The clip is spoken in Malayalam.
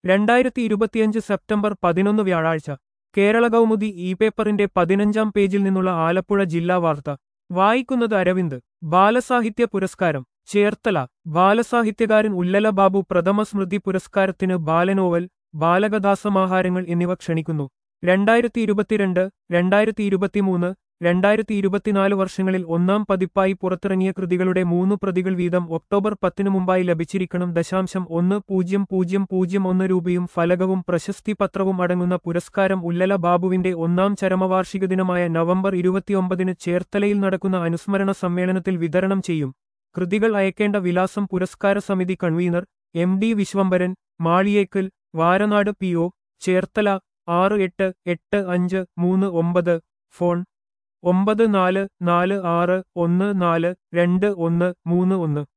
രണ്ടായിരത്തി ഇരുപത്തിയഞ്ച് സെപ്റ്റംബർ പതിനൊന്ന് വ്യാഴാഴ്ച കേരള കൗമുദി ഇ പേപ്പറിന്റെ പതിനഞ്ചാം പേജിൽ നിന്നുള്ള ആലപ്പുഴ ജില്ലാ വാർത്ത വായിക്കുന്നത് അരവിന്ദ് ബാലസാഹിത്യ പുരസ്കാരം ചേർത്തല ബാലസാഹിത്യകാരൻ ഉല്ലല ബാബു പ്രഥമ സ്മൃതി പുരസ്കാരത്തിന് ബാലനോവൽ ബാലകഥാസമാഹാരങ്ങൾ എന്നിവ ക്ഷണിക്കുന്നു രണ്ടായിരത്തി ഇരുപത്തിരണ്ട് രണ്ടായിരത്തി ഇരുപത്തിമൂന്ന് രണ്ടായിരത്തി ഇരുപത്തിനാല് വർഷങ്ങളിൽ ഒന്നാം പതിപ്പായി പുറത്തിറങ്ങിയ കൃതികളുടെ മൂന്ന് പ്രതികൾ വീതം ഒക്ടോബർ പത്തിനു മുമ്പായി ലഭിച്ചിരിക്കണം ദശാംശം ഒന്ന് പൂജ്യം പൂജ്യം പൂജ്യം ഒന്ന് രൂപയും ഫലകവും പ്രശസ്തി പത്രവും അടങ്ങുന്ന പുരസ്കാരം ഉല്ലല ബാബുവിന്റെ ഒന്നാം ചരമവാർഷിക ദിനമായ നവംബർ ഇരുപത്തിയൊമ്പതിന് ചേർത്തലയിൽ നടക്കുന്ന അനുസ്മരണ സമ്മേളനത്തിൽ വിതരണം ചെയ്യും കൃതികൾ അയക്കേണ്ട വിലാസം പുരസ്കാര സമിതി convener M D Vishwambharan Maliyekkal Varanad P O Cherthala ആറ് എട്ട് എട്ട് അഞ്ച് മൂന്ന് ഒമ്പത് ഫോൺ ഒമ്പത് നാല് നാല് ആറ് ഒന്ന് നാല് രണ്ട് ഒന്ന് മൂന്ന് ഒന്ന്